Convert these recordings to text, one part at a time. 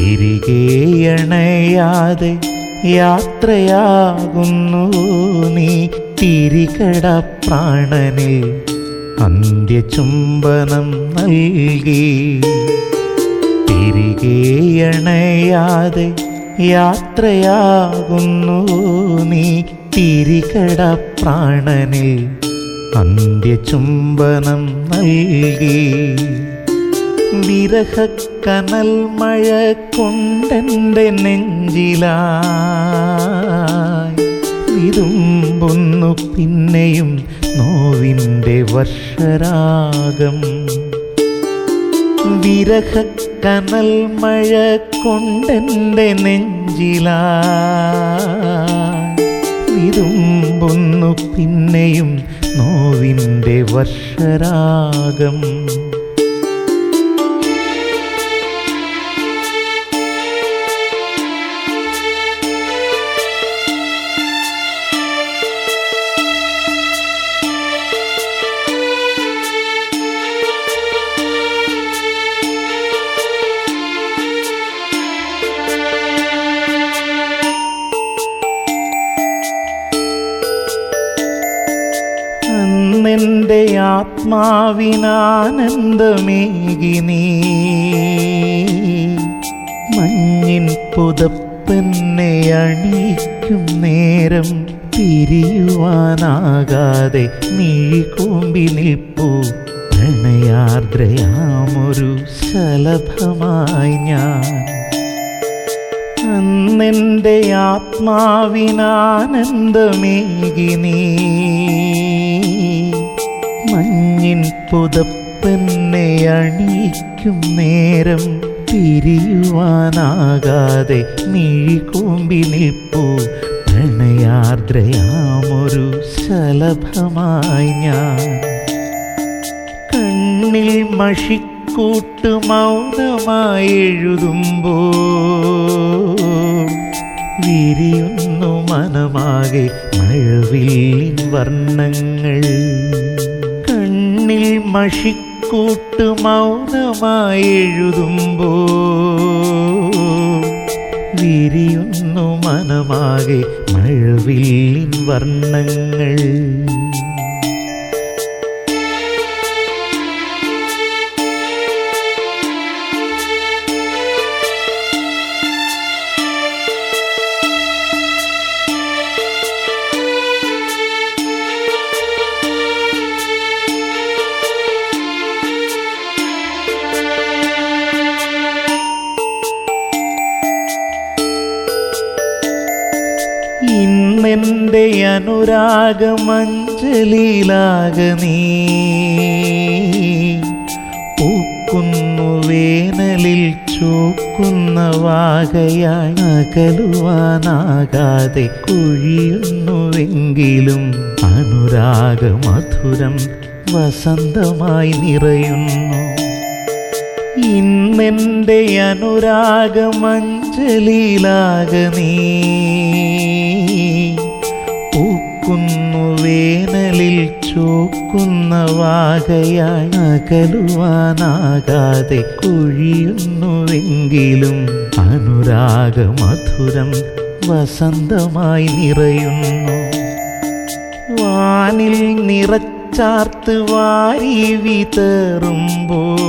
തിരികെയണയാതെ യാത്രയാകുന്നു നീ തിരികട പ്രാണനിൽ അന്ത്യചുംബനം നൽകി തിരികെയണയാതെ യാത്രയാകുന്നു നീ തിരികട പ്രാണനിൽ അന്ത്യചുംബനം നൽകി വിരഹക്കനൽ മഴ കൊണ്ടെൻ്റെ നെഞ്ചിലായി വിതുമ്പുന്നു പിന്നെയും നോവിൻ്റെ വർഷരാഗം വിരഹക്കനൽ മഴ കൊണ്ടെൻ്റെ നെഞ്ചിലായി വിതുമ്പുന്നു പിന്നെയും നോവിൻ്റെ വർഷരാഗം അന്നെൻ്റെ ആത്മാവിനാനന്ദമേകി നീ മഞ്ഞിൻ പുതപ്പെന്നെ അണിയിക്കും നേരം പിരിയുവാനാകാതെ മിഴികൂമ്പി നിൽപ്പൂ പ്രണയാർദ്രയാമൊരു ശലഭമായി ഞാൻ അന്നെൻ്റെ ആത്മാവിനാനന്ദമേകി നീ മഞ്ഞിൻ പുതപ്പെന്നെ അണിയിക്കും നേരം പിരിയുവാനാകാതെ മിഴികൂമ്പി നിൽപ്പൂ പ്രണയാർദ്രയാമൊരു ശലഭമായി ഞാൻ കണ്ണിൽ മഷിക്കൂട്ട് മൗനമായി എഴുതുമ്പോൾ വിരിയുന്നു മനമാകെ മഴവില്ലിൻ വർണ്ണങ്ങൾ കണ്ണിൽ മഷിക്കൂട്ട് മൗനമായി എഴുതുമ്പോൾ വിരിയുന്നു മനമാകെ മഴവില്ലിൻ വർണ്ണങ്ങൾ ഇന്നെൻ്റെ അനുരാഗമഞ്ജലിയിലാക നീ പൂക്കുന്നു വേനലിൽ ചോക്കുന്ന വാകയായി അകലുവാനാകാതെ കുഴിയുന്നുവെങ്കിലും അനുരാഗമധുരം വസന്തമായി നിറയുന്നു ഇന്നെൻ്റെ അനുരാഗമഞ്ജലിയിലാക നീ പൂക്കുന്നു വേനലിൽ ചോക്കുന്ന വാകയായി അകലുവാനാകാതെ കുഴിയുന്നുവെങ്കിലും അനുരാഗമധുരം വസന്തമായി നിറയുന്നു വാനിൽ നിറച്ചാർത്ത് വാരി വിതറുമ്പോൾ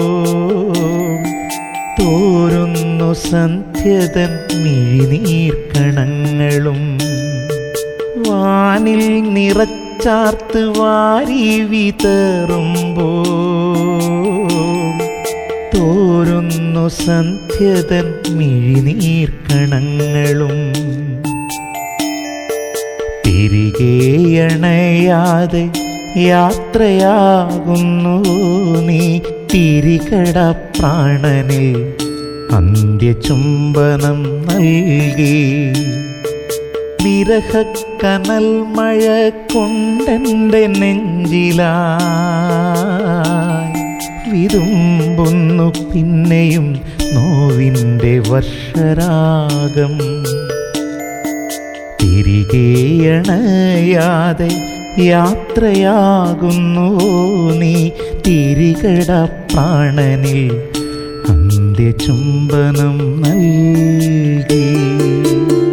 തോരുന്നു സന്ധ്യതൻ മിഴിനീർക്കണങ്ങളും വാനിൽ നിറച്ചാർത്ത് വാരി വിതറുമ്പോൾ തോരുന്നു സന്ധ്യതൻ മിഴിനീർക്കണങ്ങളും തിരികെയണയാതെ യാത്രയാകുന്നു നീ തിരികട പ്രാണനിൽ അന്ത്യചുംബനം നൽകി വിരഹക്കനൽ മഴ കൊണ്ടെൻ്റെ നെഞ്ചിലായി വിതുമ്പുന്നു പിന്നെയും നോവിൻ്റെ വർഷരാഗം തിരികെയണയാതെ യാത്രയാകുന്നു നീ തിരികട പ്രാണനിൽ അന്ത്യചുംബനം നൽകി